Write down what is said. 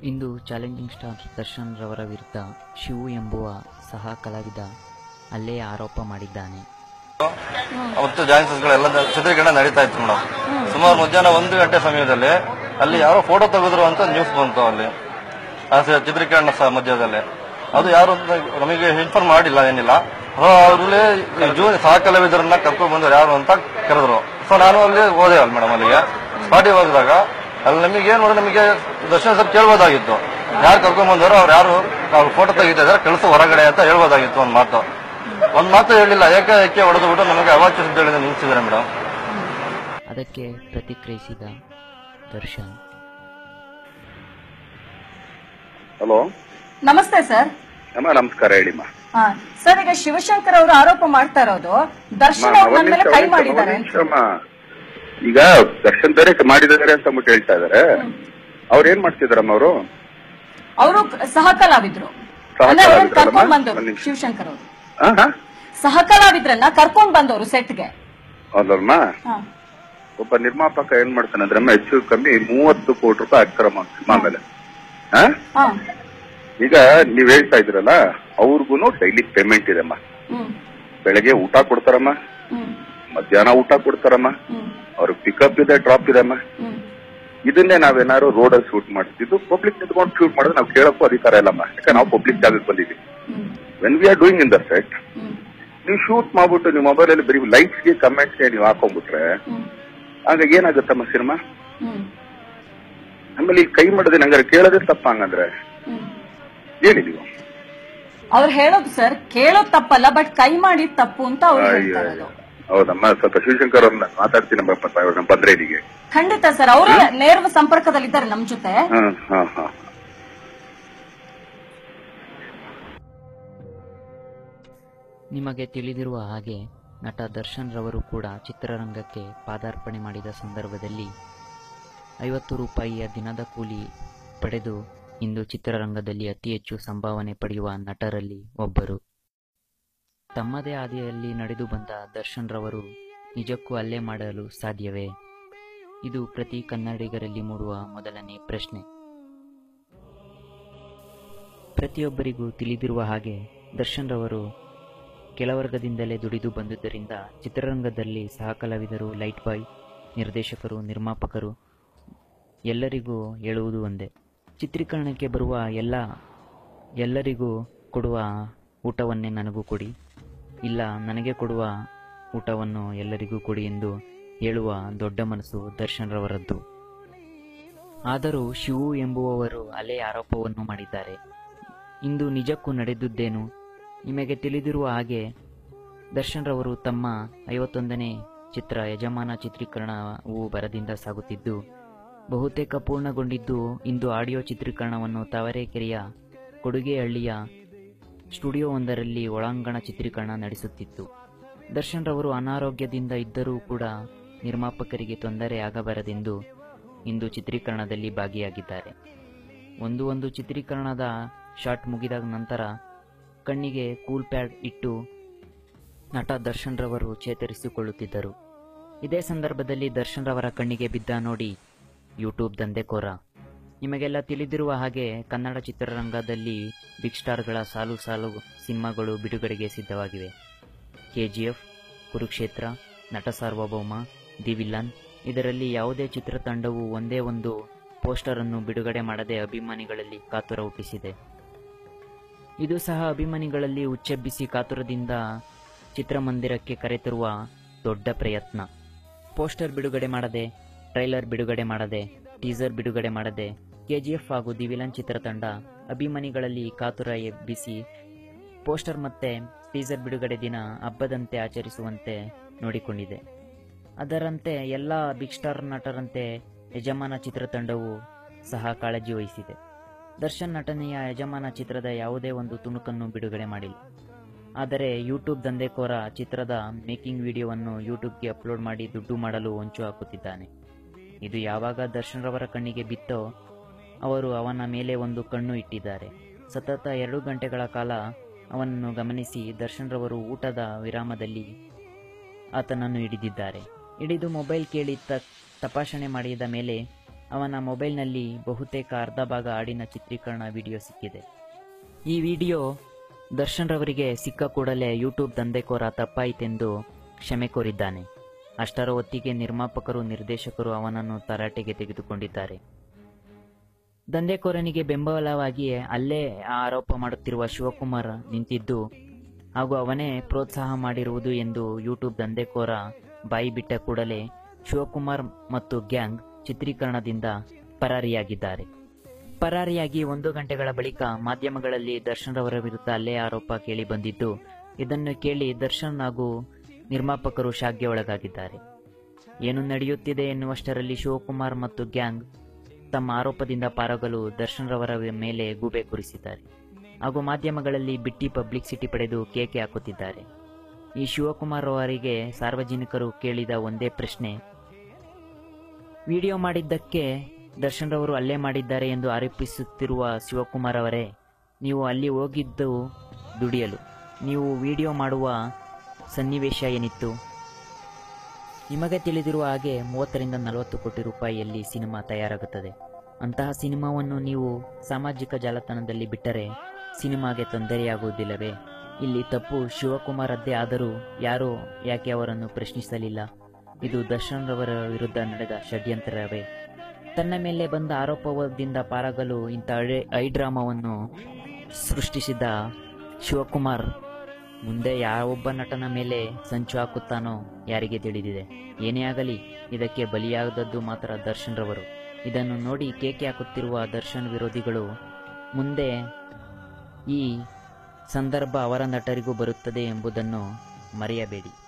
ಇಂದು challenging star Darshan ರವರ ವಿರುದ್ಧ ಶಿವು ಎಂಬುವ ಸಹ ಕಲಾವಿದ ಅಲ್ಲೇ ಆರೋಪ ಮಾಡಿದ್ದಾನೆ ಅವತ್ತು ಜಾಯಿನ್ಸಸ್ಗಳೆಲ್ಲ ಚಿತ್ರೀಕರಣ ನಡೀತಾ ಇತ್ತು ಮೇಡಮ್ ಸುಮಾರು ಮಧ್ಯಾಹ್ನ ಒಂದು ಗಂಟೆ ಸಮಯದಲ್ಲಿ ಅಲ್ಲಿ ಯಾರೋ ಫೋಟೋ ತೆಗೆದ್ರು ಅಂತ ನ್ಯೂಸ್ ಬಂತು ಅಲ್ಲಿ ಆ ಸ- ಚಿತ್ರೀಕರಣ ಸ- ಮಧ್ಯದಲ್ಲಿ ಅದು ಯಾರು ಅಂತ ನಮಗೆ ಇನ್ಫಾರ್ಮ್ ಮಾಡಿಲ್ಲ ಏನಿಲ್ಲ ಅವ್ರಲ್ಲಿ ಜೂನ್ ಸಹ ಕಲಾವಿದರನ್ನ ಕರ್ಕೊಂಡು ಬಂದವರು ಯಾರು ಅಂತ ಕರೆದ್ರು ಸೊ ನಾನು ಅಲ್ಲಿ ಹೋದೆ ಅಲ್ಲಿ ಮೇಡಮ್ ಅಲ್ಲಿಗೆ ಸ್ಪಾಟಿಗೆ ಹೋಗಿದಾಗ ಅಲ್ಲಿ ನಮಗೆ ಏನ್ ಮಾಡಿ ನಮಗೆ ದರ್ಶನ್ ಸರ್ ಕೇಳ್ಬೋದಾಗಿತ್ತು ಯಾರು ಕರ್ಕೊಂಡ್ ಬಂದವರು ಅವ್ರು ಯಾರು ಅವ್ರು ಫೋಟೋ ತೆಗಿತಾ ಇದಾರೆ ಕೆಲಸ ಹೊರಗಡೆ ಅಂತ ಹೇಳ್ಬೋದಾಗಿತ್ತು ಒಂದ್ ಮಾತು ಒಂದ್ ಮಾತು ಹೇಳಿಲ್ಲ ಏಕೆ ಏಕೆ ಹೊಡೆದು ಬಿಟ್ಟು ನಮಗೆ ಅವಾಚ್ಯ ಸುದ್ದಿಗಳಿಂದ ನಿಲ್ಲಿಸಿದ್ದಾರೆ ಮೇಡಮ್ ಅದಕ್ಕೆ ಪ್ರತಿಕ್ರಿಯಿಸಿದ ದರ್ಶನ್ ಹಲೋ ನಮಸ್ತೆ ಸರ್ ಅಮ್ಮ ನಮಸ್ಕಾರ ಹೇಳಿಮ್ಮ ಹಾ ಸರ್ ಈಗ ಶಿವಶಂಕರ್ ಅವರು ಆರೋಪ ಮಾಡ್ತಾ ಇರೋದು ದರ್ಶನ್ ಅವ್ರ ನನ್ನ ಮೇಲೆ ಕೈ ಮಾಡಿದ್ದಾರೆ ಅಂತ. ಅಮ್ಮ ಈಗ ದರ್ಶನ್ ಬೇರೆ ಮಾಡಿದ್ದಾರೆ ಅಂತ ಅಂದ್ಬಿಟ್ಟು ಹೇಳ್ತಾ ಇದಾರೆ ಅವ್ರು ಏನ್ ಮಾಡ್ತಿದಾರಮ್ಮ ಅವರು ಅವರು ಸಹ ಕಲಾವಿದ್ರು ಸಹ ಅಂದ್ರೆ ಅವ್ರನ್ನ ಕಲಾವಿದ್ರಲ್ಲ? ಕರ್ಕೊಂಡ್ ಬಂದವರು ಒಂದ್ ನಿಮಿಷ. ಶಿವಶಂಕರ್ ಅವರು ಸಹ ಕಲಾವಿದ್ರನ್ನ ಕರ್ಕೊಂಡ್ ಬಂದವರು ಸೆಟ್ಗೆ ಹೌದಲ್ಮ ಹಾ ಒಬ್ಬ ನಿರ್ಮಾಪಕ ಏನ್ ಮಾಡ್ತಾನೆ ಅಂದ್ರೆ ಅಮ್ಮ ಹೆಚ್ಚು ಕಮ್ಮಿ ಮೂವತ್ತು ಕೋಟಿ ರೂಪಾಯಿ ಹಾಕ್ತಾರಮ್ಮ ಸಿನಿಮಾ ಮೇಲೆ ಆ? ಹಾ ಈಗ ನೀವ್ ಹೇಳ್ತಾ ಇದ್ರಲ್ಲ ಅವ್ರಿಗೂ ಡೈಲಿ ಪೇಮೆಂಟ್ ಇದೆಮ್ಮ ಹ್ಮ್ ಬೆಳಗ್ಗೆ ಊಟ ಕೊಡ್ತಾರಮ್ಮ ಹ್ಮ್ ಮಧ್ಯಾಹ್ನ ಊಟ ಕೊಡ್ತಾರಮ್ಮ ಹ್ಮ್ ಅವ್ರಿಗೆ ಪಿಕಪ್ ಇದೆ ಡ್ರಾಪ್ ಇದೆಮ್ಮ ಹ್ಮ್ ಇದನ್ನೇ ನಾವೇನಾದ್ರು ರೋಡ್ ಅಲ್ಲಿ ಶೂಟ್ ಮಾಡ್ತಿದ್ದು ಪಬ್ಲಿಕ್ ನಿಂತ್ಕೊಂಡು ಶೂಟ್ ಮಾಡಿದ್ರೆ ನಾವು ಕೇಳಕ್ಕೂ ಅಧಿಕಾರ ಇಲ್ಲಮ್ಮ ಯಾಕಂದ್ರೆ ನಾವು ಪಬ್ಲಿಕ್ ಜಾಗಕ್ಕೆ ಬಂದಿದ್ದೀವಿ hmm when we are doing in the set hmm ನೀವು ಶೂಟ್ ಮಾಡ್ಬಿಟ್ಟು ನೀವು ಮೊಬೈಲ್ ಅಲ್ಲಿ ಬರೀ ಲೈಟ್ಸ್ ಗೆ ಕಮೆಂಟ್ಸ್ ಗೆ ನೀವು ಹಾಕೊಂಡ್ಬಿಟ್ರೆ ಹ್ಮ್ ಆಗ ಏನಾಗುತ್ತಮ್ಮ ಸಿನಿಮಾ ಹ್ಮ್ ಆಮೇಲೆ ಈಗ ಕೈ ಮಾಡದೆ ನಂಗಾರೆ ಕೇಳೋದೇ ತಪ್ಪ ಹಂಗಂದ್ರೆ ಹ್ಮ್ ಹೇಳಿ ನೀವು ಅವ್ರು ಹೇಳೋದು ಸರ್ ಕೇಳೋದು ತಪ್ಪಲ್ಲ ಬಟ್ ಕೈ ಮಾಡಿದ್ ತಪ್ಪು ಅಂತ ಅವ್ರು ಅಯ್ಯೋ, ಹೇಳ್ತಾ ಅಯ್ಯೋ. ಇರೋದು ಹೌದಮ್ಮ ಸ್ವಲ್ಪ ಶಿವಶಂಕರ್ ಅವ್ರನ್ನ ಮಾತಾಡ್ತೀನಿ ನಮ್ಮ ಪ- ಪ- ನಮ್ಮ ಬಂದ್ರೆ ಇಲ್ಲಿಗೆ ಖಂಡಿತ ಸರ್ ಅವರು ನೇರ ಸಂಪರ್ಕದಲ್ಲಿದ್ದಾರೆ ನಮ್ ಜೊತೆ ಹಾ ಹಾ ಹಾ ನಿಮಗೆ ತಿಳಿದಿರುವ ಹಾಗೆ ನಟ ದರ್ಶನ್ ರವರು ಕೂಡ ಚಿತ್ರರಂಗಕ್ಕೆ ಪಾದಾರ್ಪಣೆ ಮಾಡಿದ ಸಂದರ್ಭದಲ್ಲಿ ಐವತ್ತು ರೂಪಾಯಿಯ ದಿನದ ಕೂಲಿ ಪಡೆದು ಇಂದು ಚಿತ್ರರಂಗದಲ್ಲಿ ಅತಿ ಹೆಚ್ಚು ಸಂಭಾವನೆ ಪಡೆಯುವ ನಟರಲ್ಲಿ ಒಬ್ಬರು ತಮ್ಮದೇ ಹಾದಿಯಲ್ಲಿ ನಡೆದು ಬಂದ ದರ್ಶನ್ ರವರು ನಿಜಕ್ಕೂ ಅಲ್ಲೇ ಮಾಡಲು ಸಾಧ್ಯವೇ ಇದು ಪ್ರತಿ ಕನ್ನಡಿಗರಲ್ಲಿ ಮೂಡುವ ಮೊದಲನೇ ಪ್ರಶ್ನೆ ಪ್ರತಿಯೊಬ್ಬರಿಗೂ ತಿಳಿದಿರುವ ಹಾಗೆ ದರ್ಶನ್ ರವರು ಕೆಳವರ್ಗದಿಂದಲೇ ದುಡಿದು ಬಂದುದರಿಂದ ಚಿತ್ರರಂಗದಲ್ಲಿ ಸಹ ಕಲಾವಿದರು ಲೈಟ್ ಬಾಯ್ ನಿರ್ದೇಶಕರು ನಿರ್ಮಾಪಕರು ಎಲ್ಲರಿಗೂ ಹೇಳುವುದು ಒಂದೇ ಚಿತ್ರೀಕರಣಕ್ಕೆ ಬರುವ ಎಲ್ಲ ಎಲ್ಲರಿಗೂ ಕೊಡುವ ಊಟವನ್ನೇ ನನಗೂ ಕೊಡಿ ಇಲ್ಲ ನನಗೆ ಕೊಡುವ ಊಟವನ್ನು ಎಲ್ಲರಿಗೂ ಕೊಡಿ ಎಂದು ಹೇಳುವ ದೊಡ್ಡ ಮನಸ್ಸು ದರ್ಶನ್ ರವರದ್ದು ಆದರೂ ಶಿವು ಎಂಬುವವರು ಅಲೆ ಆರೋಪವನ್ನು ಮಾಡಿದ್ದಾರೆ ಇಂದು ನಿಜಕ್ಕೂ ನಡೆದುದ್ದೇನು ನಿಮಗೆ ತಿಳಿದಿರುವ ಹಾಗೆ ದರ್ಶನ್ ರವರು ತಮ್ಮ ಐವತ್ತೊಂದನೇ ಚಿತ್ರ ಯಜಮಾನ ಚಿತ್ರೀಕರಣವು ಬರದಿಂದ ಸಾಗುತ್ತಿದ್ದು ಬಹುತೇಕ ಪೂರ್ಣಗೊಂಡಿದ್ದು ಇಂದು ಆಡಿಯೋ ಚಿತ್ರೀಕರಣವನ್ನು ತಾವರೆಕೆರೆಯ ಕೊಡುಗೆಹಳ್ಳಿಯ ಸ್ಟುಡಿಯೋವೊಂದರಲ್ಲಿ ಒಳಾಂಗಣ ಚಿತ್ರೀಕರಣ ನಡೆಸುತ್ತಿತ್ತು ದರ್ಶನ್ ರವರು ಅನಾರೋಗ್ಯದಿಂದ ಇದ್ದರೂ ಕೂಡ ನಿರ್ಮಾಪಕರಿಗೆ ತೊಂದರೆ ಆಗಬಾರದೆಂದು ಇಂದು ಚಿತ್ರೀಕರಣದಲ್ಲಿ ಭಾಗಿಯಾಗಿದ್ದಾರೆ ಒಂದು ಒಂದು ಚಿತ್ರೀಕರಣದ ಶಾಟ್ ಮುಗಿದ ನಂತರ ಕಣ್ಣಿಗೆ ಕೂಲ್ ಪ್ಯಾಡ್ ಇಟ್ಟು ನಟ ದರ್ಶನ್ ರವರು ಚೇತರಿಸಿಕೊಳ್ಳುತ್ತಿದ್ದರು ಇದೇ ಸಂದರ್ಭದಲ್ಲಿ ದರ್ಶನ್ ರವರ ಕಣ್ಣಿಗೆ ಬಿದ್ದ ನೋಡಿ ಯೂಟ್ಯೂಬ್ ದಂಧೆಕೋರ ನಿಮಗೆಲ್ಲ ತಿಳಿದಿರುವ ಹಾಗೆ ಕನ್ನಡ ಚಿತ್ರರಂಗದಲ್ಲಿ ಬಿಗ್ ಸ್ಟಾರ್ಗಳ ಸಾಲು ಸಾಲು ಸಿನಿಮಾಗಳು ಬಿಡುಗಡೆಗೆ ಸಿದ್ಧವಾಗಿವೆ ಕೆಜಿಎಫ್ ಕುರುಕ್ಷೇತ್ರ ನಟ ಸಾರ್ವಭೌಮ ದಿ ವಿಲನ್ ಇದರಲ್ಲಿ ಯಾವುದೇ ಚಿತ್ರತಂಡವು ಒಂದೇ ಒಂದು ಪೋಸ್ಟರ್ ಅನ್ನು ಬಿಡುಗಡೆ ಮಾಡದೆ ಅಭಿಮಾನಿಗಳಲ್ಲಿ ಕಾತುರ ಹುಟ್ಟಿಸಿದೆ ಇದು ಸಹ ಅಭಿಮಾನಿಗಳಲ್ಲಿ ಉಚ್ಚೆಬ್ಬಿಸಿ ಕಾತುರದಿಂದ ಚಿತ್ರಮಂದಿರಕ್ಕೆ ಕರೆತರುವ ದೊಡ್ಡ ಪ್ರಯತ್ನ ಪೋಸ್ಟರ್ ಬಿಡುಗಡೆ ಮಾಡದೆ ಟ್ರೈಲರ್ ಬಿಡುಗಡೆ ಮಾಡದೆ ಟೀಸರ್ ಬಿಡುಗಡೆ ಮಾಡದೆ ಕೆಜಿಎಫ್ ಹಾಗೂ ದಿ ವಿಲನ್ ಚಿತ್ರತಂಡ ಅಭಿಮಾನಿಗಳಲ್ಲಿ ಕಾತುರ ಎಬ್ಬಿಸಿ ಪೋಸ್ಟರ್ ಮತ್ತೆ ಟೀಸರ್ ಬಿಡುಗಡೆ ದಿನ ಹಬ್ಬದಂತೆ ಆಚರಿಸುವಂತೆ ನೋಡಿಕೊಂಡಿದೆ ಅದರಂತೆ ಎಲ್ಲ ಬಿಗ್ ಸ್ಟಾರ್ ನಟರಂತೆ ಯಜಮಾನ ಚಿತ್ರತಂಡವು ಸಹ ಕಾಳಜಿ ವಹಿಸಿದೆ ದರ್ಶನ್ ನಟನೆಯ ಯಜಮಾನ ಚಿತ್ರದ ಯಾವುದೇ ಒಂದು ತುಣುಕನ್ನು ಬಿಡುಗಡೆ ಮಾಡಿಲ್ಲ ಆದರೆ ಯೂಟ್ಯೂಬ್ ದಂಧೆಕೋರ ಚಿತ್ರದ ಮೇಕಿಂಗ್ ವಿಡಿಯೋವನ್ನು ಯೂಟ್ಯೂಬ್ಗೆ ಅಪ್ಲೋಡ್ ಮಾಡಿ ದುಡ್ಡು ಮಾಡಲು ಹೊಂಚು ಹಾಕುತ್ತಿದ್ದಾನೆ ಇದು ಯಾವಾಗ ದರ್ಶನ್ ರವರ ಕಣ್ಣಿಗೆ ಬಿತ್ತೋ ಅವರು ಅವನ ಮೇಲೆ ಒಂದು ಕಣ್ಣು ಇಟ್ಟಿದ್ದಾರೆ ಸತತ ಎರಡು ಗಂಟೆಗಳ ಕಾಲ ಅವನನ್ನು ಗಮನಿಸಿ ದರ್ಶನ್ ರವರು ಊಟದ ವಿರಾಮದಲ್ಲಿ ಆತನನ್ನು ಹಿಡಿದಿದ್ದಾರೆ ಹಿಡಿದು ಮೊಬೈಲ್ ಕೇಳಿ ತ ತಪಾಸಣೆ ಮಾಡಿದ ಮೇಲೆ ಅವನ ಮೊಬೈಲ್ನಲ್ಲಿ ಬಹುತೇಕ ಅರ್ಧ ಭಾಗ ಹಾಡಿನ ಚಿತ್ರೀಕರಣ ವಿಡಿಯೋ ಸಿಕ್ಕಿದೆ ಈ ವಿಡಿಯೋ ದರ್ಶನ್ ರವರಿಗೆ ಸಿಕ್ಕ ಕೂಡಲೇ ಯೂಟ್ಯೂಬ್ ದಂಧೆಕೋರ ತಪ್ಪಾಯಿತೆಂದು ಕ್ಷಮೆ ಕೋರಿದ್ದಾನೆ ಅಷ್ಟರ ಹೊತ್ತಿಗೆ ನಿರ್ಮಾಪಕರು ನಿರ್ದೇಶಕರು ಅವನನ್ನು ತರಾಟೆಗೆ ತೆಗೆದುಕೊಂಡಿದ್ದಾರೆ ದಂಧೆಕೋರನಿಗೆ ಬೆಂಬಲವಾಗಿ ಅಲ್ಲೇ ಆ ಆರೋಪ ಮಾಡುತ್ತಿರುವ ಶಿವಕುಮಾರ್ ನಿಂತಿದ್ದು ಹಾಗೂ ಅವನೇ ಪ್ರೋತ್ಸಾಹ ಮಾಡಿರುವುದು ಎಂದು ಯೂಟ್ಯೂಬ್ ದಂಧೆಕೋರ ಬಾಯಿ ಬಿಟ್ಟ ಕೂಡಲೇ ಶಿವಕುಮಾರ್ ಮತ್ತು ಗ್ಯಾಂಗ್ ಚಿತ್ರೀಕರಣದಿಂದ ಪರಾರಿಯಾಗಿದ್ದಾರೆ ಪರಾರಿಯಾಗಿ ಒಂದು ಗಂಟೆಗಳ ಬಳಿಕ ಮಾಧ್ಯಮಗಳಲ್ಲಿ ದರ್ಶನ್ ರವರ ವಿರುದ್ಧ ಅಲ್ಲೇ ಆರೋಪ ಕೇಳಿ ಬಂದಿದ್ದು ಇದನ್ನು ಕೇಳಿ ದರ್ಶನ್ ಹಾಗೂ ನಿರ್ಮಾಪಕರು ಶಾಕ್ಗೆ ಒಳಗಾಗಿದ್ದಾರೆ ಏನು ನಡೆಯುತ್ತಿದೆ ಎನ್ನುವಷ್ಟರಲ್ಲಿ ಶಿವಕುಮಾರ್ ಮತ್ತು ಗ್ಯಾಂಗ್ ತಮ್ಮ ಆರೋಪದಿಂದ ಪಾರಾಗಲು ದರ್ಶನ್ ರವರ ಮೇಲೆ ಗೂಬೆ ಕೂರಿಸಿದ್ದಾರೆ ಹಾಗೂ ಮಾಧ್ಯಮಗಳಲ್ಲಿ ಬಿಟ್ಟಿ ಪಬ್ಲಿಸಿಟಿ ಪಡೆದು ಕೇಕೆ ಹಾಕುತ್ತಿದ್ದಾರೆ ಈ ಶಿವಕುಮಾರ್ ಅವರಿಗೆ ಸಾರ್ವಜನಿಕರು ಕೇಳಿದ ಒಂದೇ ಪ್ರಶ್ನೆ ವಿಡಿಯೋ ಮಾಡಿದ್ದಕ್ಕೆ ದರ್ಶನ್ ರವರು ಅಲ್ಲೇ ಮಾಡಿದ್ದಾರೆ ಎಂದು ಆರೋಪಿಸುತ್ತಿರುವ ಶಿವಕುಮಾರ್ ಅವರೇ ನೀವು ಅಲ್ಲಿ ಹೋಗಿದ್ದು ದುಡಿಯಲು ನೀವು ವಿಡಿಯೋ ಮಾಡುವ ಸನ್ನಿವೇಶ ಏನಿತ್ತು ನಿಮಗೆ ತಿಳಿದಿರುವ ಹಾಗೆ ಮೂವತ್ತರಿಂದ ನಲವತ್ತು ಕೋಟಿ ರೂಪಾಯಿಯಲ್ಲಿ ಸಿನಿಮಾ ತಯಾರಾಗುತ್ತದೆ ಅಂತಹ ಸಿನಿಮಾವನ್ನು ನೀವು ಸಾಮಾಜಿಕ ಜಾಲತಾಣದಲ್ಲಿ ಬಿಟ್ಟರೆ ಸಿನಿಮಾಗೆ ತೊಂದರೆಯಾಗುವುದಿಲ್ಲವೇ ಇಲ್ಲಿ ತಪ್ಪು ಶಿವಕುಮಾರದ್ದೇ ಆದರೂ ಯಾರೂ ಯಾಕೆ ಅವರನ್ನು ಪ್ರಶ್ನಿಸಲಿಲ್ಲ ಇದು ದರ್ಶನ್ ರವರ ವಿರುದ್ಧ ನಡೆದ ಷಡ್ಯಂತ್ರವೇ ತನ್ನ ಮೇಲೆ ಬಂದ ಆರೋಪದಿಂದ ಪಾರಾಗಲು ಇಂಥ ಐ- ಐ ಡ್ರಾಮಾವನ್ನು ಸೃಷ್ಟಿಸಿದ ಶಿವಕುಮಾರ್ ಮುಂದೆ ಯಾವೊಬ್ಬ ನಟನ ಮೇಲೆ ಸಂಚು ಹಾಕುತ್ತಾನೋ ಯಾರಿಗೆ ತಿಳಿದಿದೆ ಏನೇ ಆಗಲಿ ಇದಕ್ಕೆ ಬಲಿಯಾದದ್ದು ಮಾತ್ರ ದರ್ಶನ್ ರವರು ಇದನ್ನು ನೋಡಿ ಕೇಕೆ ಹಾಕುತ್ತಿರುವ ದರ್ಶನ್ ವಿರೋಧಿಗಳು ಮುಂದೆ ಈ ಸಂದರ್ಭ ಅವರ ನಟರಿಗೂ ಬರುತ್ತದೆ ಎಂಬುದನ್ನು ಮರೆಯಬೇಡಿ